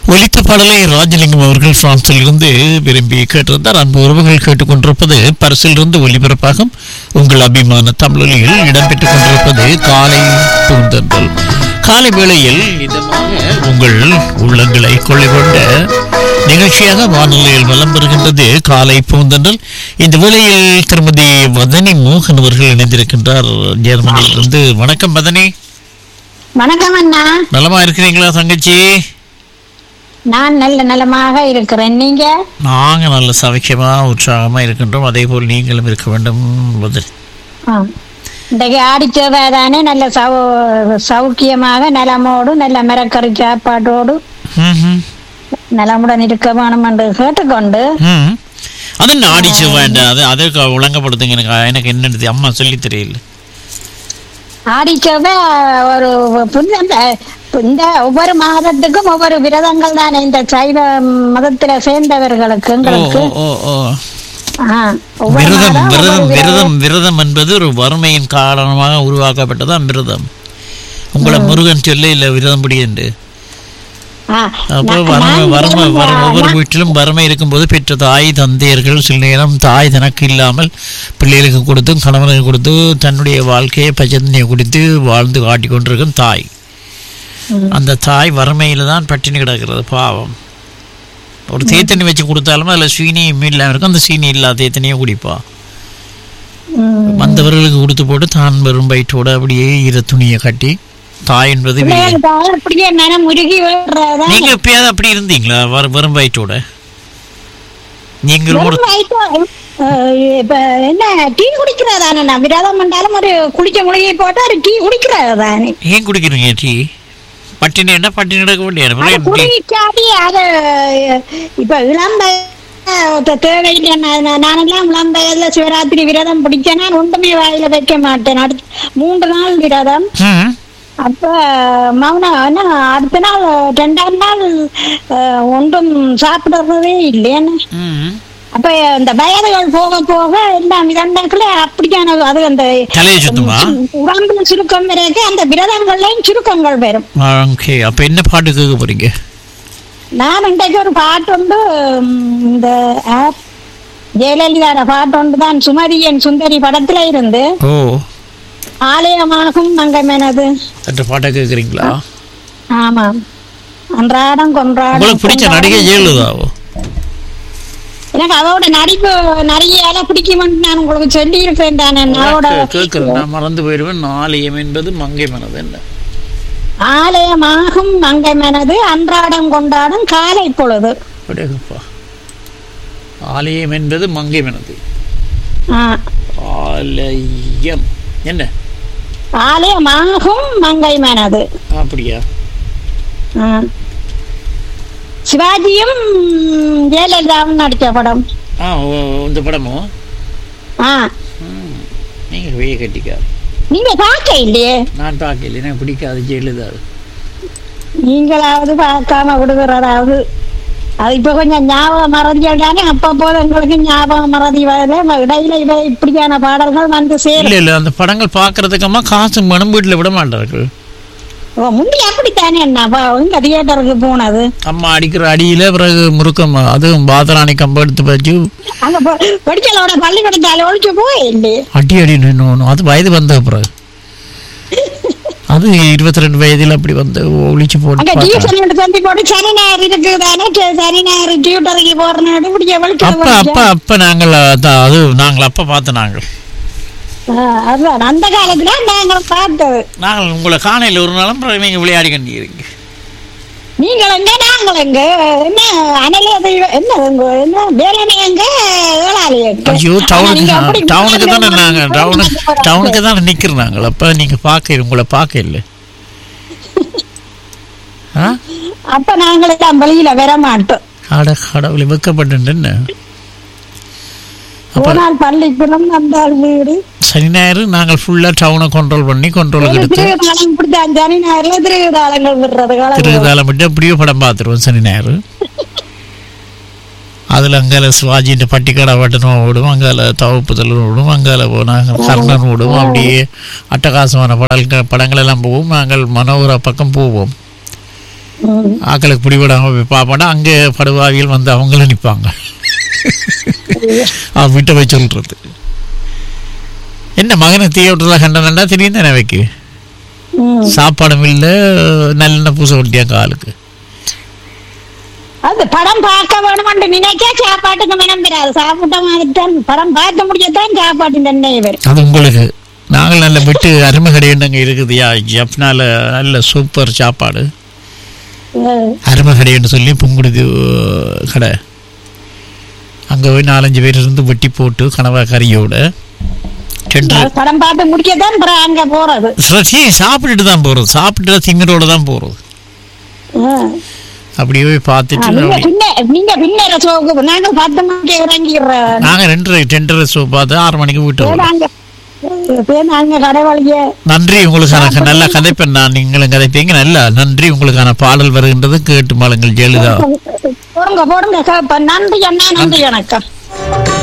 ஒலித்த பாடலை ராஜலிங்கம் அவர்கள் பிரான்சில் இருந்து விரும்பி கேட்டிருந்தார் அன்பு உறவுகள் கேட்டுக்கொண்டிருப்பது பரிசிலிருந்து ஒலிபரப்பாகும் உங்கள் அபிமான தமிழொலியில் இடம்பெற்றுக் கொண்டிருப்பது காலை பூந்தன்றல் காலை வேளையில் இதமாக உங்கள் உள்ளங்களை கொள்ளை கொண்ட நிகழ்ச்சியாக வானொலியில் வலம் பெறுகின்றது காலை பூந்தன்றல் இந்த வேளையில் திருமதி வதனி மோகன் அவர்கள் இணைந்திருக்கின்றார் ஜெர்மனியிலிருந்து வணக்கம் வதனி வணக்கம் அண்ணா நலமா இருக்கிறீங்களா தங்கச்சி நான் நல்ல நலமாக இருக்கிறேன் நீங்க நாங்க நல்ல சவிக்கியமா உற்சாகமா இருக்கின்றோம் அதே போல் நீங்களும் இருக்க வேண்டும் வதனி ஆ. இன்றைக்கு ஆடிச்சவை தானே நல்ல சௌ சௌக்கியமாக நலமோடு நல்ல மரக்கறி சாப்பாட்டோடு ம்ஹும். நலமுடன் இருக்க வேணும் என்று கேட்டுக்கொண்டு ம். அது என்ன ஆடி செவ்வாய் அது அதற்கு ஒழுங்கப்படுத்துங்க எனக்கு எனக்கு என்னது அம்மா சொல்லி தெரியல ஆடிச்சவை ஒரு புனித இந்த ஒவ்வொரு மாதத்துக்கும் ஒவ்வொரு விரதங்கள் தானே இந்த சைவ மதத்துல சேர்ந்தவர்களுக்கு ஓ எங்களுக்கு ஓ ஓ ஆ, ஒவ்வொரு விரதம் மாதம் விரதம் ஒவ்வொரு விரதம். விரதம் விரதம் என்பது ஒரு வறுமையின் காரணமாக உருவாக்கப்பட்டதான் விரதம் உங்களை முருகன் சொல்ல இல்ல விரதம் பிடி என்று ஆ, அப்போ நான் வறுமை நான் வறுமை விரதம் வறுமை ஒவ்வொரு நான் வீட்டிலும் வறுமை இருக்கும்போது பெற்ற தாய் தந்தையர்கள் சில நேரம் தாய் தனக்கு இல்லாமல் பிள்ளைகளுக்கு கொடுத்தும் கணவனுக்கு கொடுத்து தன்னுடைய வாழ்க்கையை பச்சத்தண்ணியை குடித்து வாழ்ந்து காட்டிக் கொண்டிருக்கும் தாய் அந்த தாய் வறுமையில தான் பட்டினி கிடக்கிறது பாவம் ஒரு தேத்தண்ணி வச்சு கொடுத்தாலும் அதில் சீனி இல்லாமல் இருக்கும் அந்த சீனி இல்லாத தேத்தண்ணியை குடிப்பா ம். வந்தவர்களுக்கு கொடுத்து போட்டு தான் வெறும் வயிற்றோட அப்படியே ஈர துணியை கட்டி தாய் என்பது வெளியே பிள்ளைகளுக்காக அப்படியே மனம் உருகி விடுறதா நீங்க எப்பயாவது அப்படி இருந்தீங்களா வர- வெறும் வயிற்றோட நீங்கள் ஒரு வெறும் வயிற்று, அஹ், இப்ப என்ன டீ குடிக்கிறதானே நான் விரதம் பண்ணாலும் ஒரு குடிச்ச முழுகி போட்டு ஒரு டீ குடிக்கிறதானே ஏன் குடிக்கிறீங்க டீ பட்டினி என்ன பட்டினி கிடக்க அது முடியாது டீ குடிச்சாடி அது இப்ப இளம் தேவையில்லை நானெல்லாம் இளம் வயதுல சிவராத்திரி விரதம் பிடிச்சேன்னா ஒன்றுமே வாயில வைக்க மாட்டேன் அடுத்து மூன்று நாள் விரதம் ம். அப்ப மௌன என்ன அடுத்த நாள் ரெண்டாம் நாள் அஹ், ஒன்றும் சாப்பிடுறதே இல்லைன்னு ம். அப்ப இந்த வயதுகள் போக போக எல்லாம் இதண்டாக்குல அப்படியான அது அந்த தலையை சுத்துமா உடம்புல சுருக்கம் வரைக்கு அந்த விரதங்கள்லயும் சுருக்கங்கள் வரும் ஓகே அப்ப என்ன பாட்டு கேட்க போறீங்க நான் இன்றைக்கு ஒரு பாட்டு உண்டு உம், இந்த ஆப் ஜெயலலிதாட பாட்டு உண்டு தான் சுமதியன் சுந்தரி படத்துல இருந்து ஓ ஆலயமாகும் மங்கமேனது அந்த பாட்டை கேட்குறீங்களா ஆமாம் அன்றாடம் கொன்றாடம் உங்களுக்கு பிடிச்ச நடிகை ஜெயலலிதாவோ எனக்கு அவரோட நடிப்பு நிறைய பிடிக்குமென்று நான் உங்களுக்கு சொல்லி இருக்கிறேன் தானே அவரோட கேட்குறேன் நான் மறந்து போயிடுவேன் நாளையம் என்பது மங்கை மனது என்ன ஆலயமாகும் மங்கை மனது அன்றாடம் கொண்டாடும் காலை பொழுது அப்படியேப்பா ஆலயம் என்பது மங்கை மனது ஆ, ஆலயம் என்ன ஆலயமாகும் மங்கை மனது அப்படியா ஆ. சிவாஜியும் ஜெயலலிதாவும் நடிச்ச படம் ஆ ஓ, இந்த படமோ ஆ ம். நீங்க வெய்ய கட்டிக்கார் நீங்க பார்க்க இல்லையே நான் பார்க்கல எனக்கு பிடிக்காது ஜெயலலிதா நீங்களாவது பார்க்காம விடுகிறதாவது அது இப்ப கொஞ்சம் ஞாபகம் மறதிகள் தானே அப்பப்போது உங்களுக்கு ஞாபகம் மறதி வருது இடையில இவ இப்படியான பாடல்கள் வந்து சேரும் இல்ல இல்ல அந்த படங்கள் பார்க்கறதுக்கம்மா காசு மனம் வீட்டில் விட மாட்டார்கள் ஓ, முந்தி அப்படித்தானே என்ன அப்ப இங்க தியேட்டருக்கு போனது அம்மா அடிக்கிற அடியில பிறகு முறுக்கம் அதுவும் பாதராணி கம்பம் எடுத்து வச்சு அங்க பொ- படிச்சலோட பள்ளிக்கூடத்தால ஒழிச்சு போய் இல்லையே அடி அடி நின்று அது வயது வந்த பிறகு அது இருபத்தி ரெண்டு வயதில் அப்படி வந்து ஒழிச்சு போட்டு அங்க பார்த்தா. டியூஷன் சொல்லி போட்டு சனி ஞாயிறு இருக்குதானே சரி, சனி ஞாயிறு டியூட்டருக்கு போறேன்னு இப்படி அப்ப அப்ப அப்ப நாங்கள் அதான் அது நாங்கள் அப்ப பார்த்த நாங்கள் அதுதான் அந்த காலத்துல நாங்கள் பார்த்தது நாங்கள் உங்களை காணையில் ஒரு நாளும் பிறகு நீங்க விளையாடி கண்டிருங்க நீங்கள் எங்க நாங்கள் எங்க என்ன அனலே தெய்வம் என்ன உங்க என்ன வேலனை எங்க ஏழாளி எங்க ஐயோ ஆனா டவுனுக்கு நீங்க அப்படி டவுனுக்கு தானே வேலை நாங்கள் டவுனுக்கு போறாங்க. டவுனுக்கு தானே நிற்கிறோம் நாங்கள் அப்போ நீங்கள் பார்க்க உங்களை பார்க்க இல்லை ஆ அப்ப நாங்கள் எல்லாம் வெளியில வர மாட்டோம் அட கடவுளை வெக்கப்பட்டு என்ன அப்போ போனால் பள்ளிக்கூடம் வந்தால் வீடு சனி ஞாயிறு நாங்கள் ஃபுல்லாக டவுனை கண்ட்ரோல் பண்ணி கண்ட்ரோலுக்கு எடுத்து திருவிழாலம் இப்படித்தான் சனி ஞாயிறுல திருவிழாலங்கள் விடுறது காலம் திருதாலம் விட்டு அப்படியே படம் பார்த்துருவோம் சனி ஞாயிறு அதில் அங்கால சிவாஜின்ற பட்டிக்காடா வட்டணும் ஓடும் அங்கால தவப்புதல் ஓடும் அங்கால போனால் கர்ணன் ஓடும் அப்படியே அட்டகாசமான படங்கள் படங்கள் எல்லாம் போவோம் நாங்கள் மனோகரா பக்கம் போவோம் ம். ஆக்களுக்கு பிடிபடாம போய் பார்ப்பாண்டா அங்கே படுவாவிகள் வந்து அவங்களும் நிற்பாங்க அவன் வீட்டை போய் சொல்றது என்ன மகனை தீய விட்டுறதா கண்டனண்டா தெரியும் தானே வைக்கு ம். சாப்பாடும் இல்லை நல்லெண்ணெய் பூசை ஒட்டியா காலுக்கு அது படம் பார்க்க வேணும்னு நினைக்க சாப்பாட்டுக்கு மனம் பெறாது சாப்பிட்ட மாதிரி தான் படம் பார்க்க முடியத்தான் சாப்பாட்டின் தன்மையை வரும் அது உங்களுக்கு நாங்கள் நல்ல விட்டு அருமை கடை அங்கே இருக்குதுயா ஜப்னால நல்ல சூப்பர் சாப்பாடு அஹ், அருமை கடைன்னு சொல்லி புங்குடுது கடை அங்கே போய் நாலஞ்சு பேர் இருந்து வெட்டி போட்டு கனவா கறியோட ரெண்டு படம் பார்த்து முடிக்கத்தான் அப்புறம் அங்க போறது சரி சாப்பிட்டுட்டு தான் போகிறது சாப்பிட்டு திங்கரோட தான் போகிறது அஹ். அப்படியே போய் ஆ, பார்த்துட்டு நீங்க அப்படி பின்ன நீங்க பின்னர சோக்கு நாங்க பத்து மணிக்கு இறங்கிடுறோம் நாங்கள் ரெண்டு ரெண்டரை ஷோ பார்த்து ஆறு மணிக்கு வீட்டு வரோம். நாங்க நாங்க கடை வழிய நன்றி உங்களுக்கான நல்ல கதைப்பேன் நான் நீங்களும் கதைப்பீங்க நல்லா நன்றி உங்களுக்கான பாடல் வருகின்றது கேட்டு மாளுங்கள் ஜெயலலிதா போடுங்க போடுங்க கேப்ப நன்றி அண்ணா நன்றி வணக்கம்